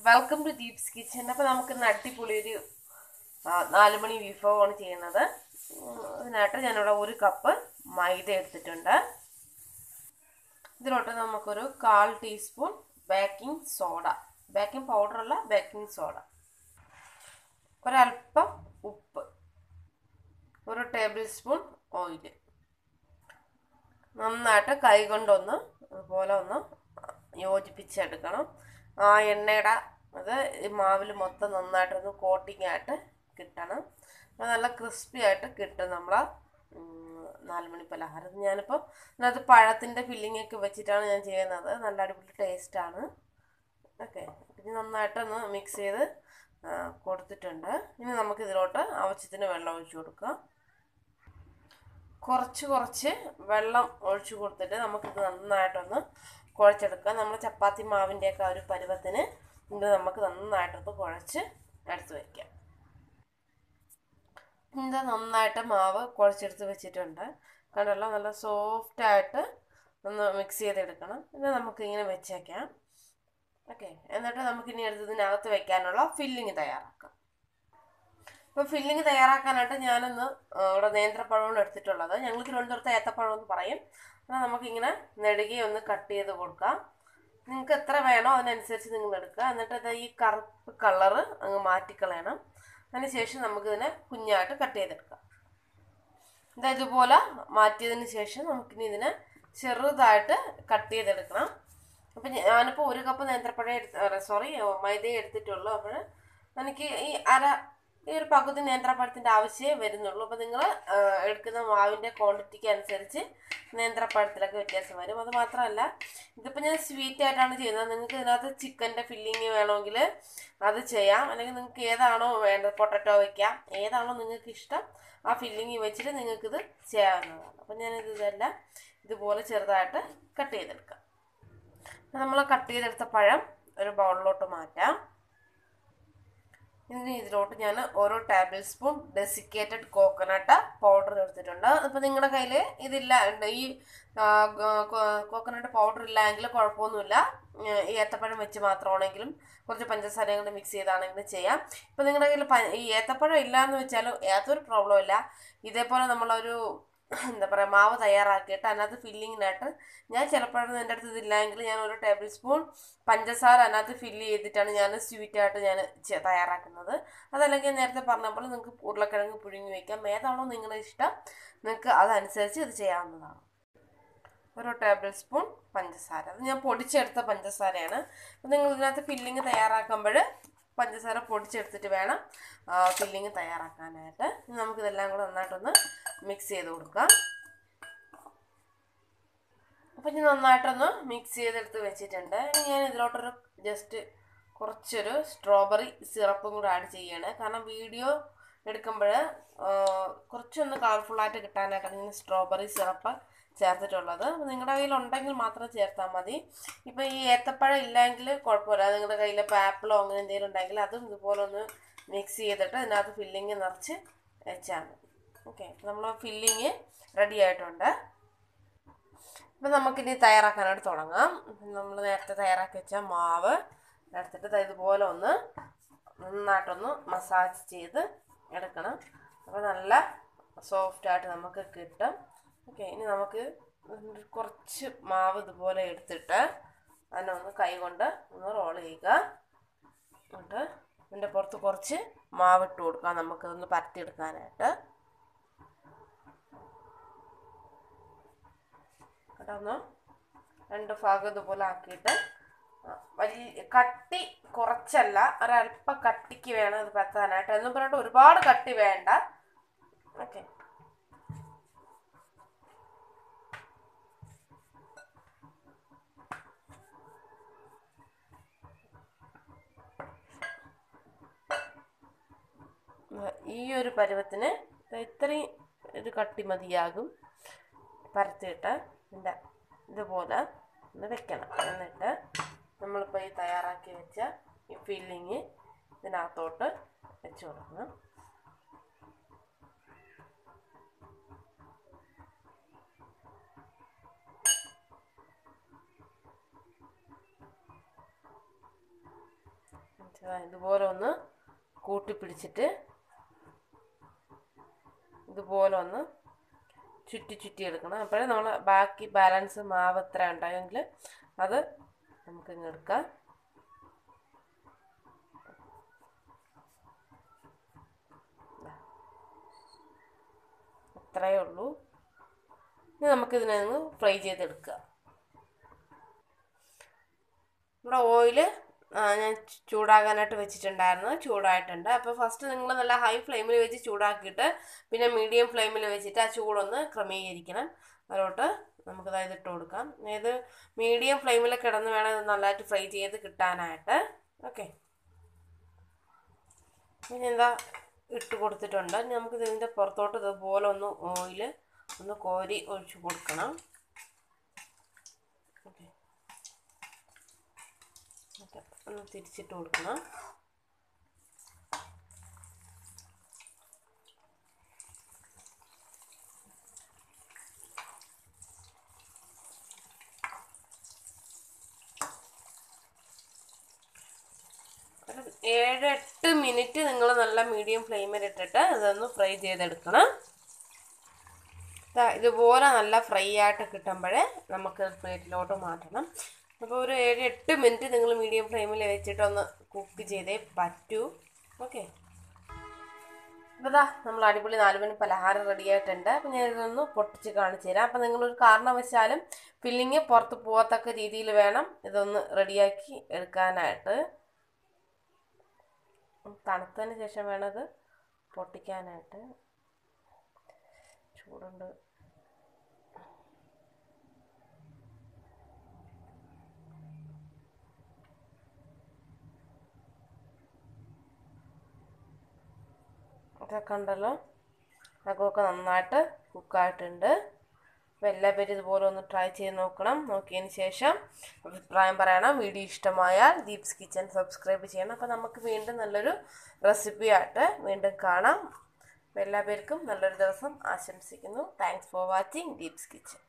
welcome to Deep's kitchen അപ്പോൾ നമുക്ക് ഇന്ന് അടിപൊളി ഒരു ആ, നാല് മണി വിഭവമാണ് ചെയ്യുന്നത് ഉം, അതിനായിട്ട് ഞാനിവിടെ ഒരു കപ്പ് മൈദ എടുത്തിട്ടുണ്ട് ഇതിലോട്ട് നമുക്കൊരു കാൽ teaspoon baking soda baking powder അല്ല ബേക്കിംഗ് സോഡ ഒരല്പം ഉപ്പ് ഒരു ടേബിൾ സ്പൂൺ ഓയിൽ നന്നായിട്ട് കൈ കൊണ്ടൊന്ന് അതുപോലെ ഒന്ന് യോജിപ്പിച്ചെടുക്കണം ആ എണ്ണയുടെ അത് ഈ മാവിൽ മൊത്തം നന്നായിട്ടൊന്ന് കോട്ടിങ് ആയിട്ട് കിട്ടണം അത് നല്ല ക്രിസ്പി ആയിട്ട് കിട്ടും നമ്മളെ നാല് മണി പലഹാരം ഞാനിപ്പോൾ അതിനകത്ത് പഴത്തിൻ്റെ ഫില്ലിംഗ് ഒക്കെ വെച്ചിട്ടാണ് ഞാൻ ചെയ്യുന്നത് നല്ല അടിപൊളി ടേസ്റ്റാണ് ഓക്കെ ഇനി നന്നായിട്ടൊന്ന് മിക്സ് ചെയ്ത് ആ, കൊടുത്തിട്ടുണ്ട് ഇനി നമുക്ക് ഇതിലോട്ട് ആവശ്യത്തിന് വെള്ളം ഒഴിച്ചു കൊടുക്കാം കുറച്ച് കുറച്ച് വെള്ളം ഒഴിച്ചു കൊടുത്തിട്ട് നമുക്കിത് നന്നായിട്ടൊന്ന് കുഴച്ചെടുക്കാം നമ്മൾ ചപ്പാത്തി മാവിൻ്റെയൊക്കെ ആ ഒരു പരുവത്തിന് ഇത് നമുക്ക് നന്നായിട്ടൊന്ന് കുഴച്ച് എടുത്ത് വയ്ക്കാം ഇത് നന്നായിട്ട് മാവ് കുഴച്ചെടുത്ത് വെച്ചിട്ടുണ്ട് കണ്ടല്ലോ നല്ല സോഫ്റ്റ് ആയിട്ട് ഒന്ന് മിക്സ് ചെയ്തെടുക്കണം ഇത് നമുക്ക് ഇങ്ങനെ വെച്ചേക്കാം ഓക്കെ എന്നിട്ട് നമുക്ക് ഇനി എടുത്ത് ഇതിനകത്ത് വെക്കാനുള്ള ഫില്ലിങ് തയ്യാറാക്കാം ഇപ്പോൾ ഫില്ലിങ് തയ്യാറാക്കാനായിട്ട് ഞാനൊന്ന് ആ, ഇവിടെ നേന്ത്രപ്പഴമാണ് എടുത്തിട്ടുള്ളത് ഞങ്ങൾ തിരുവനന്തപുരത്ത് ഏത്തപ്പഴം എന്ന് പറയും എന്നാൽ നമുക്കിങ്ങനെ നെടുകെ ഒന്ന് കട്ട് ചെയ്ത് കൊടുക്കാം നിങ്ങൾക്ക് എത്ര വേണോ അതിനനുസരിച്ച് നിങ്ങൾ എടുക്കുക എന്നിട്ട് ഇത് ഈ കറുപ്പ് കളറ് അങ്ങ് മാറ്റിക്കളയണം അതിനുശേഷം നമുക്കിതിനെ കുഞ്ഞായിട്ട് കട്ട് ചെയ്തെടുക്കാം ഇതാ ഇതുപോലെ മാറ്റിയതിന് ശേഷം നമുക്കിനി ഇതിനെ ചെറുതായിട്ട് കട്ട് ചെയ്തെടുക്കണം അപ്പം ഞാനിപ്പോൾ ഒരു കപ്പ് നേന്ത്രപ്പഴം എടുത്ത് സോറി മൈദ എടുത്തിട്ടുള്ളൂ അപ്പോൾ എനിക്ക് ഈ അര ഈ ഒരു പകുതി നേന്ത്രപ്പഴത്തിൻ്റെ ആവശ്യമേ വരുന്നുള്ളൂ അപ്പോൾ നിങ്ങൾ എടുക്കുന്ന മാവിൻ്റെ ക്വാണ്ടിറ്റിക്ക് അനുസരിച്ച് നേന്ത്രപ്പഴത്തിലൊക്കെ വ്യത്യാസം വരും അത് മാത്രമല്ല ഇതിപ്പോൾ ഞാൻ സ്വീറ്റ് ആയിട്ടാണ് ചെയ്യുന്നത് നിങ്ങൾക്ക് ഇതിനകത്ത് ചിക്കൻ്റെ ഫില്ലിങ് വേണമെങ്കിൽ അത് ചെയ്യാം അല്ലെങ്കിൽ നിങ്ങൾക്ക് ഏതാണോ വേണ്ടത് പൊട്ടറ്റോ വയ്ക്കാം ഏതാണോ നിങ്ങൾക്ക് ഇഷ്ടം ആ ഫില്ലിങ് വെച്ചിട്ട് നിങ്ങൾക്കിത് ചെയ്യാവുന്നതാണ് അപ്പം ഞാനിത് ഇതെല്ലാം ഇതുപോലെ ചെറുതായിട്ട് കട്ട് ചെയ്തെടുക്കാം നമ്മൾ കട്ട് ചെയ്തെടുത്ത പഴം ഒരു ബൗളിലോട്ട് മാറ്റാം ഇനി ഇതിലോട്ട് ഞാൻ ഓരോ tablespoon desiccated coconut powder എടുത്തിട്ടുണ്ട് അപ്പോൾ നിങ്ങളുടെ കയ്യിൽ ഇതില്ല ഉണ്ട് ഈ കോക്കനട്ട് പൗഡർ ഇല്ല എങ്കിൽ കുഴപ്പമൊന്നുമില്ല ഏഹ് ഈ ഏത്തപ്പഴം വെച്ച് മാത്രമാണെങ്കിലും കുറച്ച് പഞ്ചസാരയും കൂടെ മിക്സ് ചെയ്താണെങ്കിലും ചെയ്യാം ഇപ്പോൾ നിങ്ങളുടെ കയ്യിൽ പ- ഈ ഏത്തപ്പഴം ഇല്ല എന്ന് വെച്ചാൽ യാതൊരു പ്രോബ്ലം ഇല്ല ഇതേപോലെ നമ്മളൊരു എന്താ പറയുക മാവ് തയ്യാറാക്കിയിട്ട് അതിനകത്ത് ഫില്ലിങ്ങിനായിട്ട് ഞാൻ ചിലപ്പോഴൊന്നും എൻ്റെ അടുത്ത് ഇതില്ലെങ്കിൽ ഞാൻ ഒരു ടേബിൾ സ്പൂൺ പഞ്ചസാര അതിനകത്ത് ഫില്ല് ചെയ്തിട്ടാണ് ഞാൻ സ്വീറ്റായിട്ട് ഞാൻ ചെ- തയ്യാറാക്കുന്നത് അതല്ലെങ്കിൽ ഞാൻ നേരത്തെ പറഞ്ഞ പോലെ നിങ്ങൾക്ക് ഉരുളക്കിഴങ്ങ് പുഴുങ്ങി വയ്ക്കാം ഏതാണോ നിങ്ങളുടെ ഇഷ്ടം നിങ്ങൾക്ക് അതനുസരിച്ച് ഇത് ചെയ്യാവുന്നതാണ് ഒരു ടേബിൾ സ്പൂൺ പഞ്ചസാര അത് ഞാൻ പൊടിച്ചെടുത്ത പഞ്ചസാരയാണ് അപ്പം നിങ്ങൾ ഇതിനകത്ത് ഫില്ലിങ് തയ്യാറാക്കുമ്പോൾ പഞ്ചസാര പൊടിച്ചെടുത്തിട്ട് വേണം ഫില്ലിങ് തയ്യാറാക്കാനായിട്ട് ഇനി നമുക്കിതെല്ലാം കൂടെ നന്നായിട്ടൊന്ന് മിക്സ് ചെയ്ത് കൊടുക്കാം അപ്പം ഇനി നന്നായിട്ടൊന്ന് മിക്സ് ചെയ്തെടുത്ത് വെച്ചിട്ടുണ്ട് ഇനി ഞാൻ ഇതിലോട്ടൊരു ജസ്റ്റ് കുറച്ചൊരു സ്ട്രോബെറി സിറപ്പും കൂടെ ആഡ് ചെയ്യണേ കാരണം വീഡിയോ എടുക്കുമ്പോൾ കുറച്ചൊന്ന് കളർഫുള്ളായിട്ട് കിട്ടാനായിട്ടാണ് ഞാൻ സ്ട്രോബെറി സിറപ്പ് ചേർത്തിട്ടുള്ളത് അപ്പോൾ നിങ്ങളുടെ കയ്യിൽ ഉണ്ടെങ്കിൽ മാത്രം ചേർത്താൽ മതി ഇപ്പോൾ ഈ ഏത്തപ്പഴം ഇല്ലെങ്കിൽ കുഴപ്പമില്ല നിങ്ങളുടെ കയ്യിൽ ഇപ്പോൾ ആപ്പിളോ അങ്ങനെ എന്തെങ്കിലും ഉണ്ടെങ്കിൽ അതും ഇതുപോലെ ഒന്ന് മിക്സ് ചെയ്തിട്ട് ഇതിനകത്ത് ഫില്ലിങ് നിറച്ച് വെച്ചാൽ മതി ഓക്കെ അപ്പോൾ നമ്മൾ ഫില്ലിങ് റെഡി ആയിട്ടുണ്ട് അപ്പം നമുക്കിനി തയ്യാറാക്കാനായിട്ട് തുടങ്ങാം നമ്മൾ നേരത്തെ തയ്യാറാക്കി വെച്ച മാവ് എടുത്തിട്ട് ദാ ഇതുപോലെ ഒന്ന് നന്നായിട്ടൊന്ന് മസാജ് ചെയ്ത് എടുക്കണം അപ്പോൾ നല്ല സോഫ്റ്റായിട്ട് നമുക്ക് കിട്ടും ഓക്കെ ഇനി നമുക്ക് കുറച്ച് മാവ് ഇതുപോലെ എടുത്തിട്ട് അതിനെ ഒന്ന് കൈ കൊണ്ട് ഒന്ന് റോൾ ചെയ്യുക എന്നിട്ട് ഇതിൻ്റെ പുറത്ത് കുറച്ച് മാവ് ഇട്ട് കൊടുക്കാം നമുക്കതൊന്ന് പരത്തിയെടുക്കാനായിട്ട് കേട്ടോ ഒന്ന് രണ്ട് ഭാഗം ഇതുപോലെ ആക്കിയിട്ട് ആ, വലിയ കട്ടി കുറച്ചല്ല ഒരല്പം കട്ടിക്ക് വേണം ഇത് പരത്താനായിട്ട് എന്നും പറഞ്ഞിട്ട് ഒരുപാട് കട്ടി വേണ്ട ഓക്കെ ഈ ഒരു പരുവത്തിന് ദേ ഇത്രയും ഒരു കട്ടി മതിയാകും പരത്തിയിട്ട് ഇതിൻ്റെ ഇതുപോലെ ഒന്ന് വെക്കണം എന്നിട്ട് നമ്മളിപ്പോൾ ഈ തയ്യാറാക്കി വെച്ച ഈ ഫില്ലിങ് ഇതിനകത്തോട്ട് വെച്ച് കൊടുക്കണം ഇതുപോലെ ഒന്ന് കൂട്ടിപ്പിടിച്ചിട്ട് ഇതുപോലെ ഒന്ന് ചുറ്റി ചുറ്റി എടുക്കണം അപ്പോഴേ നമ്മൾ ബാക്കി ബാലൻസ് മാവ് എത്ര ഉണ്ടായെങ്കിൽ അത് നമുക്ക് ഇങ്ങ് എടുക്കാം അത്രയേ ഉള്ളൂ ഇനി നമുക്കിതിനെ ഒന്ന് ഫ്രൈ ചെയ്തെടുക്കുക നമ്മുടെ ഓയിൽ ഞാൻ ചൂടാകാനായിട്ട് വെച്ചിട്ടുണ്ടായിരുന്നു ചൂടായിട്ടുണ്ട് അപ്പോൾ ഫസ്റ്റ് നിങ്ങൾ നല്ല ഹൈ ഫ്ലെയിമിൽ വെച്ച് ചൂടാക്കിയിട്ട് പിന്നെ മീഡിയം ഫ്ലെയിമിൽ വെച്ചിട്ട് ആ ചൂടൊന്ന് ക്രമീകരിക്കണം അതിലോട്ട് നമുക്ക് അതായത് ഇട്ട് കൊടുക്കാം ഇത് മീഡിയം ഫ്ലെയിമിൽ കിടന്ന് വേണം ഇത് നല്ലതായിട്ട് ഫ്രൈ ചെയ്ത് കിട്ടാനായിട്ട് ഓക്കെ പിന്നെ എന്താ ഇട്ട് കൊടുത്തിട്ടുണ്ട് ഇനി നമുക്ക് ഇതിൻ്റെ പുറത്തോട്ട് ഇതുപോലെ ഒന്ന് ഓയിൽ ഒന്ന് കോരി ഒഴിച്ച് കൊടുക്കണം ഓക്കെ എന്നിട്ട് ഒന്ന് തിരിച്ചിട്ട് കൊടുക്കണം ഒരു ഏഴ് എട്ട് മിനിറ്റ് നിങ്ങൾ നല്ല മീഡിയം ഫ്ലെയിമിൽ ഇട്ടിട്ട് ഇതൊന്ന് ഫ്രൈ ചെയ്തെടുക്കണം ദാ ഇതുപോലെ നല്ല ഫ്രൈ ആയിട്ട് കിട്ടുമ്പോഴേ നമുക്ക് പ്ലേറ്റിലോട്ട് മാറ്റണം അപ്പോൾ ഒരു ഏഴ് എട്ട് മിനിറ്റ് നിങ്ങൾ മീഡിയം ഫ്ലെയിമിൽ വെച്ചിട്ട് ഒന്ന് കുക്ക് ചെയ്തേ പറ്റൂ ഓക്കെ അപ്പോൾ ഇതാ നമ്മൾ അടിപൊളി നാല് മണി പലഹാരം റെഡി ആയിട്ടുണ്ട് അപ്പം ഞാൻ ഇതൊന്ന് പൊട്ടിച്ച് കാണിച്ചു തരാം അപ്പം നിങ്ങളൊരു കാരണവശാലും ഫില്ലിങ് പുറത്ത് പോകത്തക്ക രീതിയിൽ വേണം ഇതൊന്ന് റെഡിയാക്കി എടുക്കാനായിട്ട് തണുത്തതിന് ശേഷം വേണം ഇത് പൊട്ടിക്കാനായിട്ട് ചൂടുണ്ട് ഇതൊക്കെ ഉണ്ടല്ലോ അകമൊക്കെ നന്നായിട്ട് കുക്കായിട്ടുണ്ട് അപ്പോൾ എല്ലാവരും ഇതുപോലെ ഒന്ന് ട്രൈ ചെയ്ത് നോക്കണം നോക്കിയതിന് ശേഷം അഭിപ്രായം പറയണം വീഡിയോ ഇഷ്ടമായാൽ ദീപ്സ് കിച്ചൻ സബ്സ്ക്രൈബ് ചെയ്യണം അപ്പോൾ നമുക്ക് വീണ്ടും നല്ലൊരു റെസിപ്പി ആയിട്ട് വീണ്ടും കാണാം അപ്പോൾ എല്ലാവർക്കും നല്ലൊരു ദിവസം ആശംസിക്കുന്നു thanks for watching Deeps kitchen